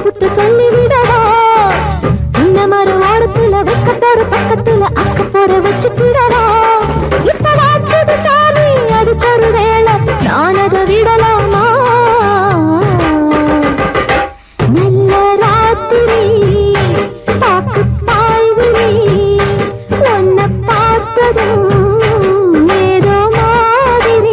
புட்டு சொல்லிவிடவா இந்த மறு வாரத்துல வெக்கத்தோட பக்கத்துல அக்க போற வச்சுக்கிடவா இப்ப வாச்சது சாமி அதுக்கு ஒரு வேளை நான் அதை விடலாமா நல்ல ராத்திரி பாக்கு பாய்விரி உன்னை பார்த்ததும் ஏதோ மாதிரி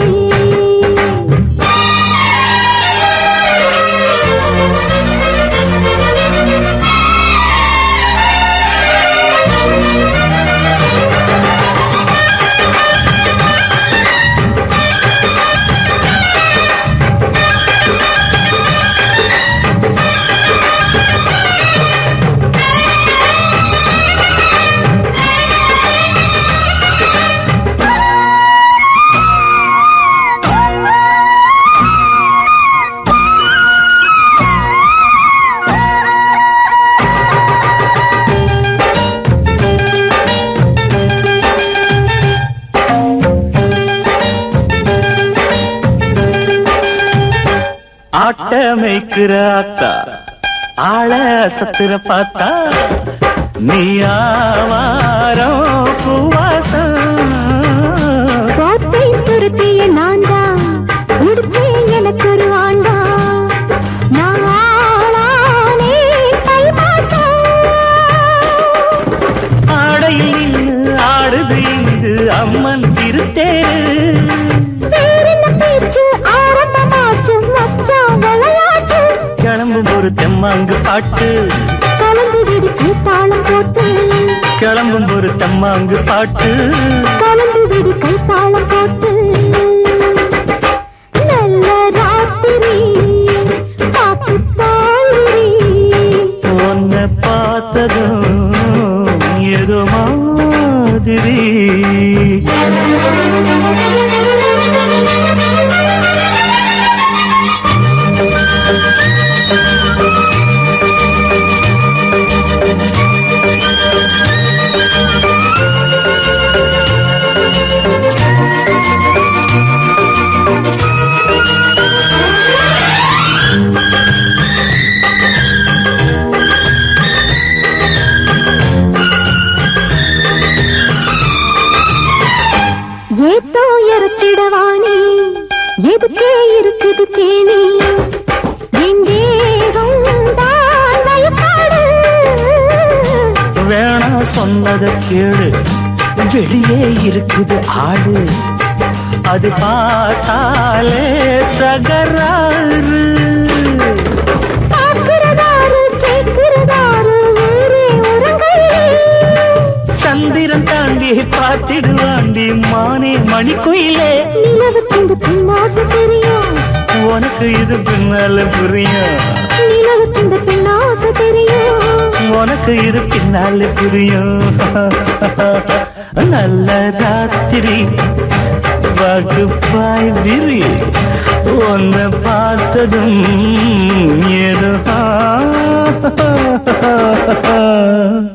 ஆட்ட மேய்க்கிற ஆத்தா ஆள சத்துர பார்த்தா நீ ஆவாரம் பூவாசம் கோட்டை துருத்திய நான் தான் முடிச்சே எனக்கு ஒரு ஆண்டா நான் ஆளானே தை மாசம் ஆடையில் நின்னு ஆடுது இங்கு அம்மன் திருத்தேரு வேறென்ன பேச்சு ஆரம்பமாச்சு மச்சான் விளையாட்டு கிளம்பும் ஒரு தெம்மாங்கு பாட்டு கலந்து விடுச்சு தாளம் போட்டு கிளம்பும் ஒரு தெம்மாங்கு பாட்டு கலந்து விடு கை தாளம் போட்டு நல்ல ராத்திரி பாட்டு பாயிரி உன்னை பார்த்ததும் ஏதோ மாதிரி ஏத்தோ எரச்சிடவாணி எதுக்கே இருக்குது கேணி என் தேகம் தான் வயக்காடு வேணா சொன்னத கேளு வெளியே இருக்குது ஆடு அது பார்த்தாலே தகராறு பார்க்கிறதாரு கேட்கிறதாரு ஊரே உறங்கல் சந்திரன் தாண்டி பார்த்திடுவாண்டி மானே மணிக்குயிலே நிலவுக்கு இந்த பின்னாசு தெரியும் உனக்கு இது பின்னால புரியும் நிலவுக்கு இந்த பின்னாசு தெரியும் உனக்கு இது பின்னால புரியும் நல்ல ராத்திரி வகுப்பாய் விரி உன்னை பார்த்ததும் ஏதோ